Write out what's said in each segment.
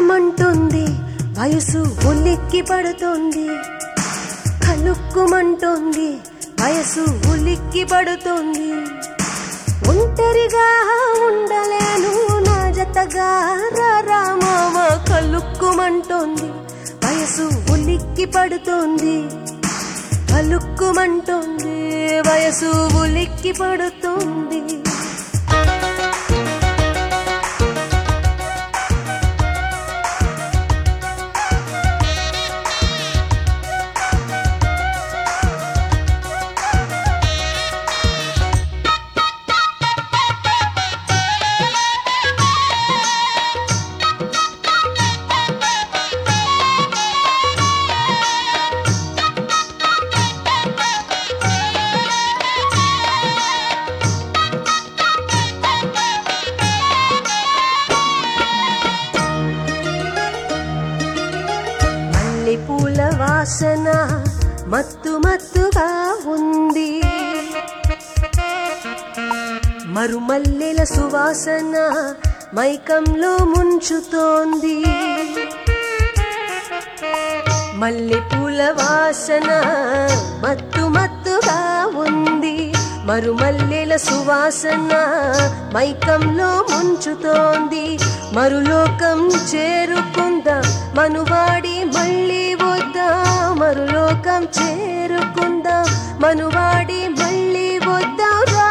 కలుక్కుమంటుంది వయసు ఉలిక్కి పడుతుంది కలుక్కుమంటుంది వయసు ఉలిక్కి పడుతుంది ఒంటరిగా ఉండలేను నా జతగా రా మామ కలుక్కుమంటుంది వయసు ఉలిక్కి పడుతుంది కలుక్కుమంటుంది వయసు ఉలిక్కి పడుతుంది మల్లెపూల వాసన మత్తు మత్తుగా ఉంది మరుమల్లెల సువాసన మైకంలో ముంచుతోంది మల్లెపూల వాసన మత్తు మత్తుగా ఉంది మరుమల్లెల సువాసన మైకంలో ముంచుతోంది మరులోకం చేరుకుందా మనువాడి మళ్ళీ వద్దా మరులోకం చేరుకుందా మనువాడి మళ్ళీ వద్దా రా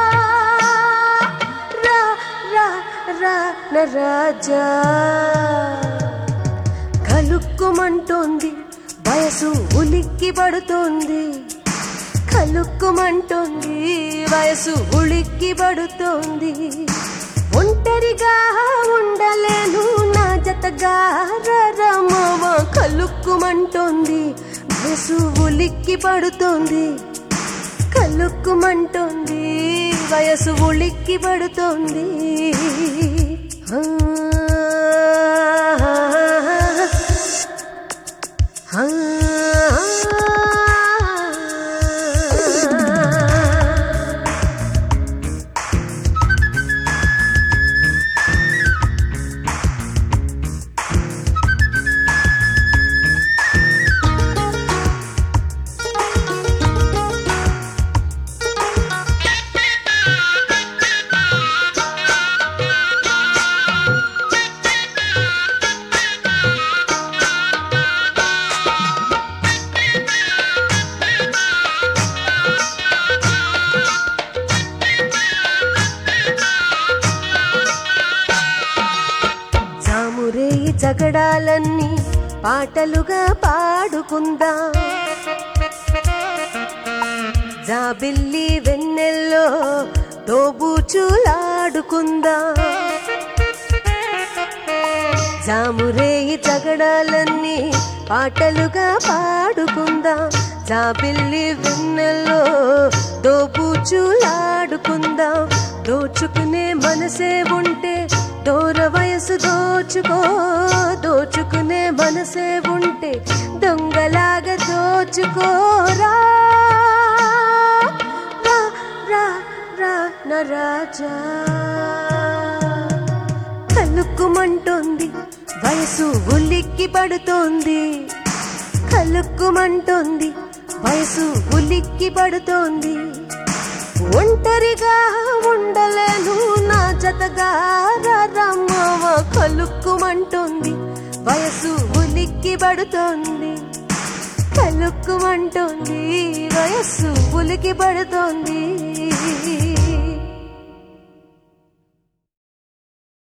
రా రా రా నా రాజా కలుక్కుమంటోంది వయసు ఉలిక్కి పడుతోంది కలుక్కుమంటోంది వయసు ఉలిక్కి పడుతోంది ఒంటరిగా ఉండలేను నా జతగా రమవ కలుక్కుమంటోంది వయసు ఉలిక్కి పడుతోంది కలుక్కుమంటోంది వయసు ఉలిక్కి పడుతోంది ఆ, ఆ, ఆ. జామురేయి జగడాలన్నీ పాటలుగా పాడుకుందా జాబిల్లి వెన్నెల్లో దోబూచులాడుకుందా జామురేయి జగడాలన్నీ పాటలుగా పాడుకుందా జాబిల్లి వెన్నెల్లో దోబూచులాడుకుందా దోచుకునే మనసే ఉంటే దూర వయసు దోచుకో దోచుకునే మనసే ఉంటే దొంగలాగా దోచుకోరా రా రా రా నా రాజా కలుక్కుమంటోంది వయసు ఉలిక్కి పడుతోంది కలుక్కుమంటోంది వయసు ఉలిక్కి పడుతోంది ఒంటరిగా ఉండలేను నా జతగా రమ్మవ కలుక్కుమంటోంది వయసు ఉలిక్కి పడుతోంది కలుక్కుమంటోంది వయస్సు ఉలికి పడుతోంది